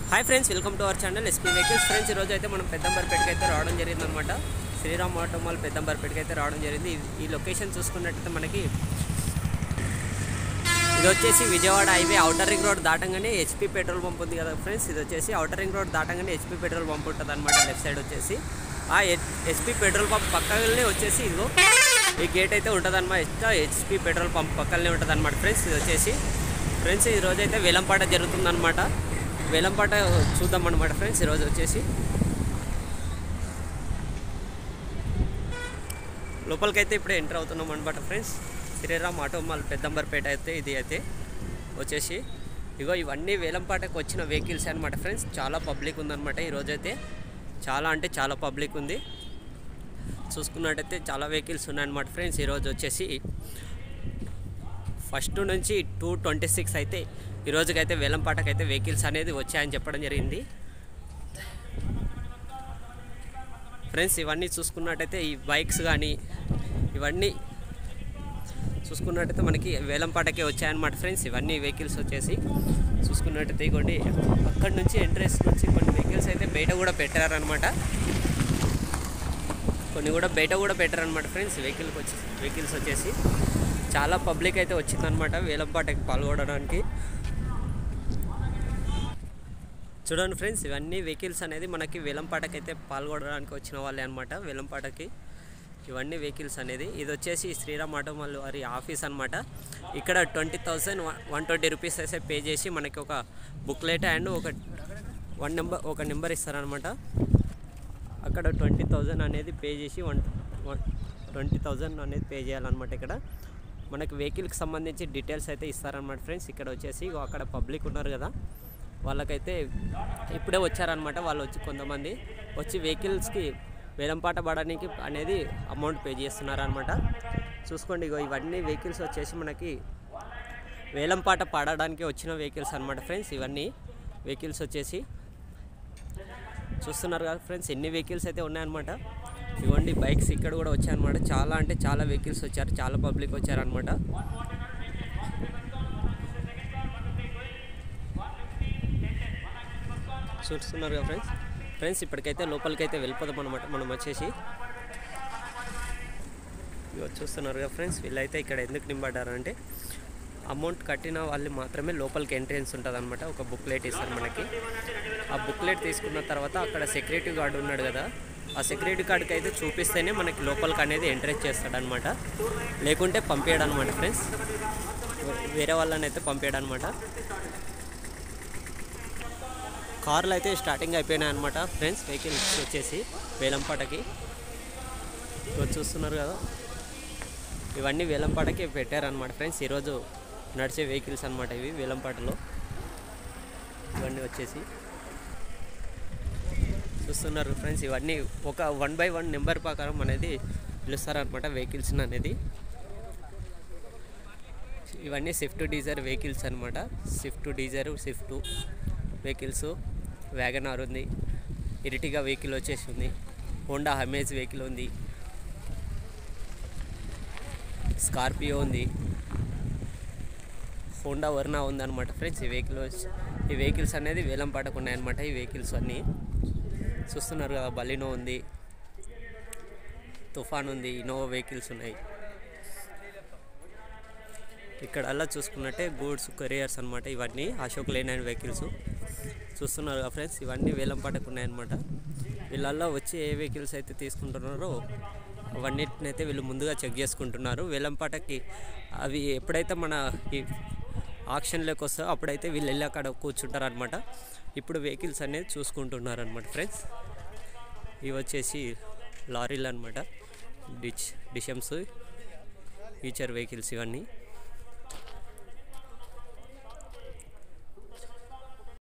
hi friends welcome to our channel SP vehicles friends ఈరోజు అయితే మనం పెద్దంబర్పేటకి అయితే రావడం జరిగిందనమాట శ్రీరామ్ ఆటో మాల్ పెద్దంబర్పేటకి అయితే రావడం జరిగింది ఈ- ఈ లొకేషన్ చూసుకున్నట్టయితే మనకి ఇది వచ్చేసి Vijayawada highway outer ring road దాటంగానే హెచ్పి పెట్రోల్ పంప్ ఉంది కదా ఫ్రెండ్స్ ఇది వచ్చేసి అవుటర్ రింగ్ రోడ్ దాటంగానే హెచ్పి పెట్రోల్ పంప్ ఉంటుంది అనమాట లెఫ్ట్ సైడ్ వచ్చేసి ఆ హెచ్పి పెట్రోల్ పంప్ పక్కనే వచ్చేసి ఇదిగో ఈ గేట్ అయితే ఉంటుంది అనమాట హెచ్పి పెట్రోల్ పంప్ పక్కనే ఉంటుంది అనమాట ఫ్రెండ్స్ ఇది వచ్చేసి ఫ్రెండ్స్ ఈ రోజు అయితే వేలంపాట జరుగుతుందన్నమాట వేలంపాట చూద్దాం అనమాట ఫ్రెండ్స్ ఈరోజు వచ్చేసి లోపలికైతే ఇప్పుడే ఎంటర్ అవుతున్నాం అనమాట friends Sriram auto mall Peddamberpet అయితే ఇది అయితే వచ్చేసి ఇగో ఇవన్నీ వేలంపాటకు వచ్చిన వెహికల్స్ అనమాట ఫ్రెండ్స్ చాలా పబ్లిక్ ఉందన్నమాట ఈరోజు అయితే చాలా అంటే చాలా పబ్లిక్ ఉంది చూసుకున్నట్టయితే చాలా వెహికల్స్ ఉన్నాయన్నమాట ఫ్రెండ్స్ ఈరోజు వచ్చేసి ఫస్ట్ నుంచి టూ ట్వంటీ సిక్స్ అయితే ఈ రోజుకైతే వేలంపాటకైతే వెహికల్స్ అనేది వచ్చాయని చెప్పడం జరిగింది ఫ్రెండ్స్ ఇవన్నీ చూసుకున్నట్టయితే ఈ బైక్స్ కానీ ఇవన్నీ చూసుకున్నట్టయితే మనకి వేలంపాటకే వచ్చాయన్నమాట ఫ్రెండ్స్ ఇవన్నీ వెహికల్స్ వచ్చేసి చూసుకున్నట్టయితే ఇగోండి అక్కడి నుంచి ఎంట్రెన్స్ నుంచి కొన్ని వెహికల్స్ అయితే బయట కూడా పెట్టారనమాట కొన్ని కూడా బయట కూడా పెట్టారనమాట ఫ్రెండ్స్ వెహికల్కి వచ్చి వెహికల్స్ వచ్చేసి చాలా పబ్లిక్ అయితే వచ్చిందనమాట వేలంపాటకి పాల్గొనడానికి చూడండి ఫ్రెండ్స్ ఇవన్నీ వెహికల్స్ అనేది మనకి వేలంపాటకి అయితే పాల్గొనడానికి వచ్చిన వాళ్ళే అనమాట వేలంపాటకి ఇవన్నీ వెహికల్స్ అనేది ఇది వచ్చేసి శ్రీరామ్ ఆటోమాల్ వారి ఆఫీస్ అనమాట ఇక్కడ twenty thousand one twenty rupees అయితే పే చేసి మనకి ఒక బుక్లెట్ అండ్ ఒక వన్ నెంబర్ ఒక నెంబర్ ఇస్తారనమాట అక్కడ ట్వంటీ థౌజండ్ అనేది పే చేసి వన్ వన్ ట్వంటీ థౌజండ్ అనేది పే చేయాలన్నమాట ఇక్కడ మనకి వెహికల్కి సంబంధించి డీటెయిల్స్ అయితే ఇస్తారనమాట ఫ్రెండ్స్ ఇక్కడ వచ్చేసి ఇగో అక్కడ పబ్లిక్ ఉన్నారు కదా వాళ్ళకైతే ఇప్పుడే వచ్చారనమాట వాళ్ళు వచ్చి కొంతమంది వచ్చి వెహికల్స్కి వేలంపాట పడడానికి అనేది అమౌంట్ పే చేస్తున్నారనమాట చూసుకోండి ఇగో ఇవన్నీ వెహికల్స్ వచ్చేసి మనకి వేలంపాట పాడడానికి వచ్చిన వెహికల్స్ అనమాట ఫ్రెండ్స్ ఇవన్నీ వెహికల్స్ వచ్చేసి చూస్తున్నారు కదా ఫ్రెండ్స్ ఎన్ని వెహికల్స్ అయితే ఉన్నాయన్నమాట ఇవ్వండి బైక్స్ ఇక్కడ కూడా వచ్చాయన్నమాట చాలా అంటే చాలా వెహికల్స్ వచ్చారు చాలా పబ్లిక్ వచ్చారనమాట చూస్తున్నారు కదా ఫ్రెండ్స్ ఫ్రెండ్స్ ఇప్పటికైతే లోపలికైతే వెళ్ళిపోదాం అనమాట మనం వచ్చేసి ఇగో చూస్తున్నారు కదా ఫ్రెండ్స్ వీళ్ళైతే ఇక్కడ ఎందుకు నింపడ్డారు అంటే అమౌంట్ కట్టిన వాళ్ళు మాత్రమే లోపలికి ఎంట్రెన్స్ ఉంటుంది అనమాట ఒక బుక్లెట్ ఇస్తారు మనకి ఆ బుక్లెట్ తీసుకున్న తర్వాత అక్కడ సెక్యూరిటీ గార్డ్ ఉన్నాడు కదా ఆ సెక్యూరిటీ గార్డ్కి అయితే చూపిస్తేనే మనకి లోపలికి అనేది ఎంట్రెన్స్ చేస్తాడనమాట లేకుంటే పంపించాడు అనమాట ఫ్రెండ్స్ వేరే వాళ్ళని అయితే పంపించాడు అనమాట కార్లు అయితే స్టార్టింగ్ అయిపోయినాయి అనమాట ఫ్రెండ్స్ వెహికల్స్ వచ్చేసి వేలంపాటకి ఇవి చూస్తున్నారు కదా ఇవన్నీ వేలంపాటకి పెట్టారనమాట ఫ్రెండ్స్ ఈరోజు నడిచే వెహికల్స్ అనమాట ఇవి వేలంపాటలో ఇవన్నీ వచ్చేసి చూస్తున్నారు ఫ్రెండ్స్ ఇవన్నీ ఒక వన్ బై వన్ నెంబర్ ప్రకారం అనేది పిలుస్తారనమాట వెహికల్స్ అనేది ఇవన్నీ స్విఫ్ట్ డీజర్ వెహికల్స్ అనమాట Swift Dzire Swift vehicles WagonR ఉంది ఇరిటిగా వెహికల్ వచ్చేసి ఉంది హోండా హమేజ్ వెహికల్ ఉంది స్కార్పియో ఉంది హోండా వర్నా ఉందన్నమాట ఫ్రెండ్స్ ఈ వెహికల్ వచ్చి- ఈ వెహికల్స్ అనేది వేలం పాటకు ఉన్నాయన్నమాట ఈ వెహికల్స్ అన్నీ చూస్తున్నారు కదా బలినో ఉంది తుఫాన్ ఉంది ఇన్నోవా వెహికల్స్ ఉన్నాయి ఇక్కడ అలా చూసుకున్నట్టే గూడ్స్ కొరియర్స్ అనమాట ఇవన్నీ అశోక్ లేన్ అండ్ వెహికల్స్ చూస్తున్నారు కదా ఫ్రెండ్స్ ఇవన్నీ వేలం పాటకు ఉన్నాయన్నమాట వీళ్ళల్లో వచ్చి ఏ వెహికల్స్ అయితే తీసుకుంటున్నారో అవన్నిటిని అయితే వీళ్ళు ముందుగా చెక్ చేసుకుంటున్నారు వేలం పాటకి అవి ఎప్పుడైతే మన ఈ ఆక్షన్లోకి వస్తాయో అప్పుడైతే వీళ్ళు వెళ్ళి అక్కడ కూర్చుంటారు అనమాట ఇప్పుడు వెహికల్స్ అనేది చూసుకుంటున్నారు అనమాట ఫ్రెండ్స్ ఇవి వచ్చేసి లారీలు అనమాట డిచ్ డిషమ్స్ ఫ్యూచర్ వెహికల్స్ ఇవన్నీ